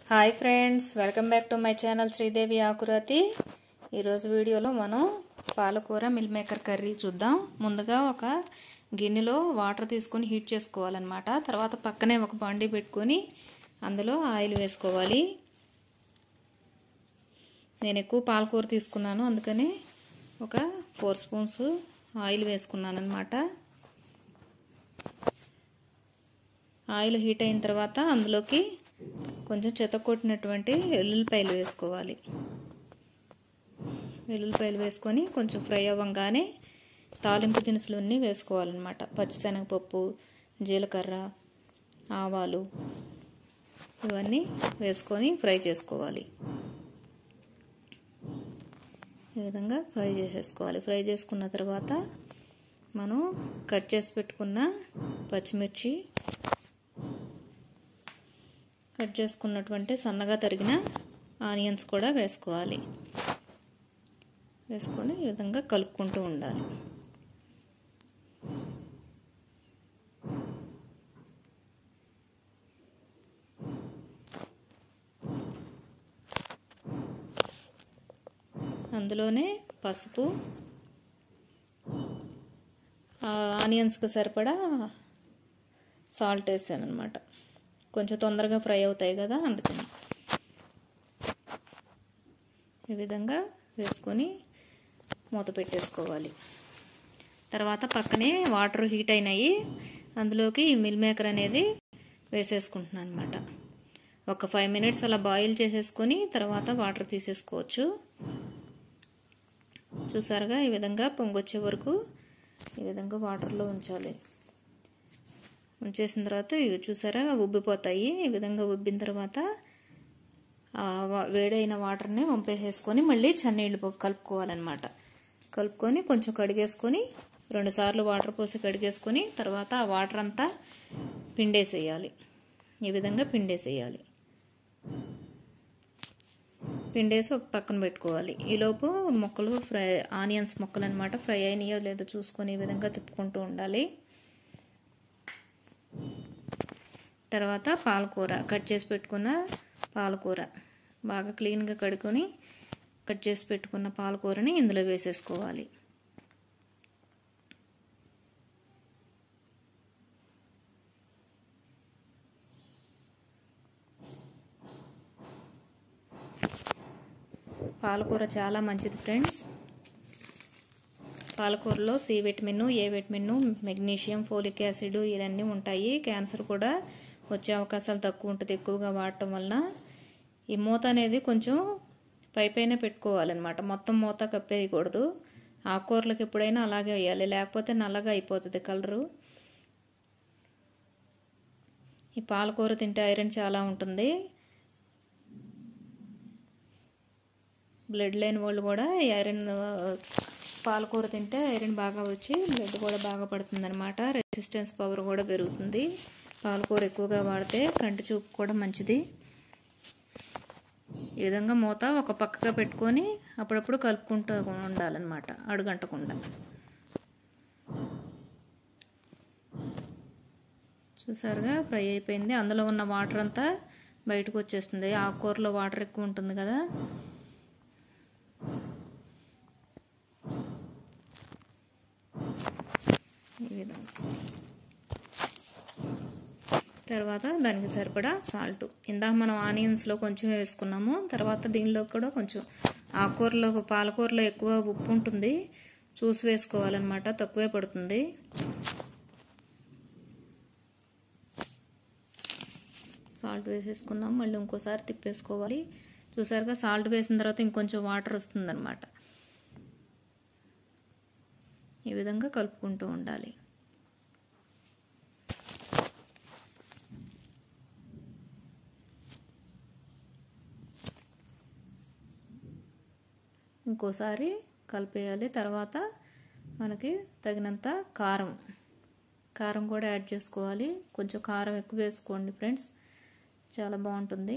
hi friends welcome back to my channel Sridevi Akurathi ఈరోజు వీడియోలో మనం పాలకూర మిల్ మేకర్ కర్రీ చూద్దాం ముందుగా ఒక గిన్నెలో వాటర్ తీసుకొని హీట్ చేసుకోవాలన్నమాట తర్వాత పక్కనే ఒక బండి పెట్టుకొని అందులో ఆయిల్ వేసుకోవాలి నేను ఎక్కువ పాలకూర తీసుకున్నాను అందుకని ఒక ఫోర్ స్పూన్స్ ఆయిల్ వేసుకున్నాను అనమాట ఆయిల్ హీట్ అయిన తర్వాత అందులోకి కొంచెం చెతకొట్టినటువంటి వెల్లుల్లిపాయలు వేసుకోవాలి వెల్లుల్లిపాయలు వేసుకొని కొంచెం ఫ్రై అవ్వగానే తాలింపు దినుసులు అన్నీ వేసుకోవాలన్నమాట పచ్చిశనగపప్పు జీలకర్ర ఆవాలు ఇవన్నీ వేసుకొని ఫ్రై చేసుకోవాలి ఈ విధంగా ఫ్రై చేసేసుకోవాలి ఫ్రై చేసుకున్న తర్వాత మనం కట్ చేసి పెట్టుకున్న పచ్చిమిర్చి కట్ చేసుకున్నటువంటి సన్నగా తరిగిన ఆనియన్స్ కూడా వేసుకోవాలి వేసుకొని ఈ విధంగా కలుపుకుంటూ ఉండాలి అందులోనే పసుపు ఆనియన్స్కి సరిపడా సాల్ట్ వేసాను అనమాట కొంచెం తొందరగా ఫ్రై అవుతాయి కదా అందుకని ఈ విధంగా వేసుకొని మూత పెట్టేసుకోవాలి తర్వాత పక్కనే వాటర్ హీట్ అయినాయి అందులోకి మిల్ మేకర్ అనేది వేసేసుకుంటున్నాను అనమాట ఒక ఫైవ్ మినిట్స్ అలా బాయిల్ చేసేసుకొని తర్వాత వాటర్ తీసేసుకోవచ్చు చూసారుగా ఈ విధంగా పొంగొచ్చే వరకు ఈ విధంగా వాటర్లో ఉంచాలి ఉంచేసిన తర్వాత ఇవి చూసారా ఉబ్బిపోతాయి ఈ విధంగా ఉబ్బిన తర్వాత వేడైన వాటర్ని వంపేసేసుకొని మళ్ళీ చన్నీళ్ళు కలుపుకోవాలన్నమాట కలుపుకొని కొంచెం కడిగేసుకొని రెండు సార్లు వాటర్ పోసి కడిగేసుకొని తర్వాత ఆ వాటర్ అంతా పిండేసేయాలి ఈ విధంగా పిండేసేయాలి పిండేసి ఒక పక్కన పెట్టుకోవాలి ఈలోపు మొక్కలు ఫ్రై ఆనియన్స్ మొక్కలు అనమాట ఫ్రై అయినాయో లేదో చూసుకొని ఈ విధంగా తిప్పుకుంటూ ఉండాలి తర్వాత పాలకూర కట్ చేసి పెట్టుకున్న పాలకూర బాగా క్లీన్గా కడుక్కొని కట్ చేసి పెట్టుకున్న పాలకూరని ఇందులో వేసేసుకోవాలి పాలకూర చాలా మంచిది ఫ్రెండ్స్ పాలకూరలో C vitamin A vitamin magnesium folic acid ఇవన్నీ ఉంటాయి క్యాన్సర్ కూడా వచ్చే అవకాశాలు తక్కువ ఉంటుంది ఎక్కువగా వాడటం వలన ఈ మూత అనేది కొంచెం పై పైన పెట్టుకోవాలన్నమాట మొత్తం మూత కప్పేయకూడదు ఆకుకూరలకు ఎప్పుడైనా అలాగే వేయాలి లేకపోతే నల్లగా అయిపోతుంది కలరు ఈ పాలకూర తింటే ఐరన్ చాలా ఉంటుంది బ్లడ్ లేని వాళ్ళు కూడా ఐరన్ పాలకూర తింటే ఐరన్ బాగా వచ్చి బ్లడ్ కూడా బాగా పడుతుంది అనమాట రెసిస్టెన్స్ పవర్ కూడా పెరుగుతుంది పాలకూర ఎక్కువగా వాడితే కంటి చూపు కూడా మంచిది ఈ విధంగా మూత ఒక పక్కగా పెట్టుకొని అప్పుడప్పుడు కలుపుకుంటూ ఉండాలన్నమాట అడుగంటకుండా చూసారుగా ఫ్రై అయిపోయింది అందులో ఉన్న వాటర్ అంతా బయటకు వచ్చేస్తుంది ఆకుకూరలో వాటర్ ఎక్కువ ఉంటుంది కదా ఈ విధంగా తర్వాత దానికి సరిపడా సాల్ట్ ఇందాక మనం ఆనియన్స్లో కొంచెం వేసుకున్నాము తర్వాత దీనిలో కూడా కొంచెం ఆకుకూరలో పాలకూరలో ఎక్కువ ఉప్పు ఉంటుంది చూసి వేసుకోవాలన్నమాట తక్కువే పడుతుంది సాల్ట్ వేసేసుకున్నాం మళ్ళీ ఇంకోసారి తిప్పేసుకోవాలి చూసారుగా సాల్ట్ వేసిన తర్వాత ఇంకొంచెం వాటర్ వస్తుందన్నమాట ఈ విధంగా కలుపుకుంటూ ఉండాలి ఇంకోసారి కలిపేయాలి తర్వాత మనకి తగినంత కారం కారం కూడా యాడ్ చేసుకోవాలి కొంచెం కారం ఎక్కువ వేసుకోండి ఫ్రెండ్స్ చాలా బాగుంటుంది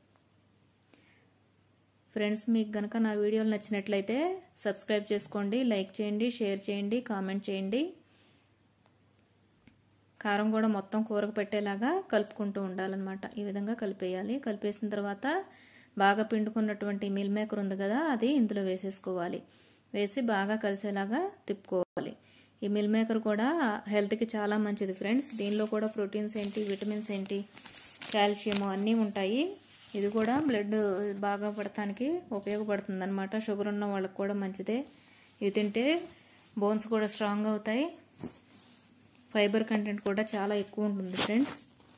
ఫ్రెండ్స్ మీకు కనుక నా వీడియోలు నచ్చినట్లయితే సబ్స్క్రైబ్ చేసుకోండి లైక్ చేయండి షేర్ చేయండి కామెంట్ చేయండి కారం కూడా మొత్తం కూరకు పెట్టేలాగా కలుపుకుంటూ ఉండాలన్నమాట ఈ విధంగా కలిపేయాలి కలిపేసిన తర్వాత బాగా పిండుకున్నటువంటి మిల్ మేకర్ ఉంది కదా అది ఇందులో వేసేసుకోవాలి వేసి బాగా కలిసేలాగా తిప్పుకోవాలి ఈ మిల్ మేకర్ కూడా హెల్త్కి చాలా మంచిది ఫ్రెండ్స్ దీనిలో కూడా ప్రోటీన్స్ ఏంటి విటమిన్స్ ఏంటి కాల్షియం అన్నీ ఉంటాయి ఇది కూడా బ్లడ్ బాగా పడటానికి ఉపయోగపడుతుంది అనమాట షుగర్ ఉన్న వాళ్ళకి కూడా మంచిదే ఇవి తింటే బోన్స్ కూడా స్ట్రాంగ్ అవుతాయి ఫైబర్ కంటెంట్ కూడా చాలా ఎక్కువ ఉంటుంది ఫ్రెండ్స్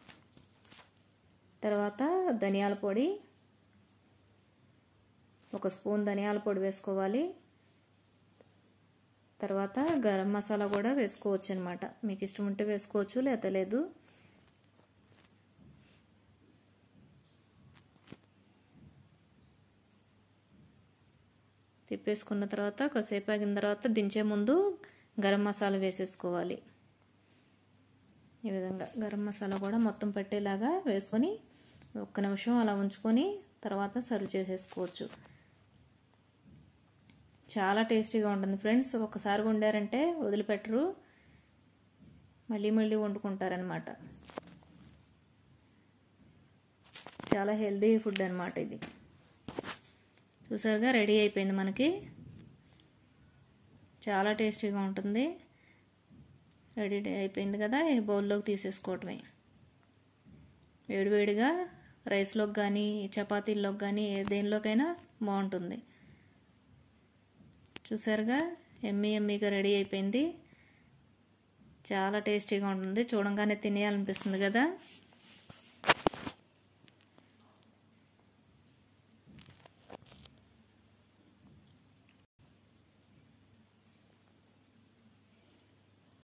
తర్వాత ధనియాల పొడి ఒక స్పూన్ ధనియాల పొడి వేసుకోవాలి తర్వాత గరం మసాలా కూడా వేసుకోవచ్చు అనమాట మీకు ఇష్టం ఉంటే వేసుకోవచ్చు లేదా లేదు తిప్పేసుకున్న తర్వాత కాసేపు ఆగిన తర్వాత దించే ముందు గరం మసాలా వేసేసుకోవాలి ఈ విధంగా గరం మసాలా కూడా మొత్తం పట్టేలాగా వేసుకొని ఒక్క నిమిషం అలా ఉంచుకొని తర్వాత సర్వ్ చేసేసుకోవచ్చు చాలా టేస్టీగా ఉంటుంది ఫ్రెండ్స్ ఒకసారి వండారంటే వదిలిపెట్టరు మళ్ళీ మళ్ళీ వండుకుంటారనమాట చాలా హెల్దీ ఫుడ్ అనమాట ఇది చూసారుగా రెడీ అయిపోయింది మనకి చాలా టేస్టీగా ఉంటుంది రెడీ అయిపోయింది కదా ఈ బౌల్లోకి తీసేసుకోవటమే వేడివేడిగా రైస్లోకి కానీ చపాతీల్లోకి కానీ ఏ దేనిలోకైనా బాగుంటుంది చూసారుగా ఎమ్మీ ఎమ్మీగా రెడీ అయిపోయింది చాలా టేస్టీగా ఉంటుంది చూడంగానే తినేయాలనిపిస్తుంది కదా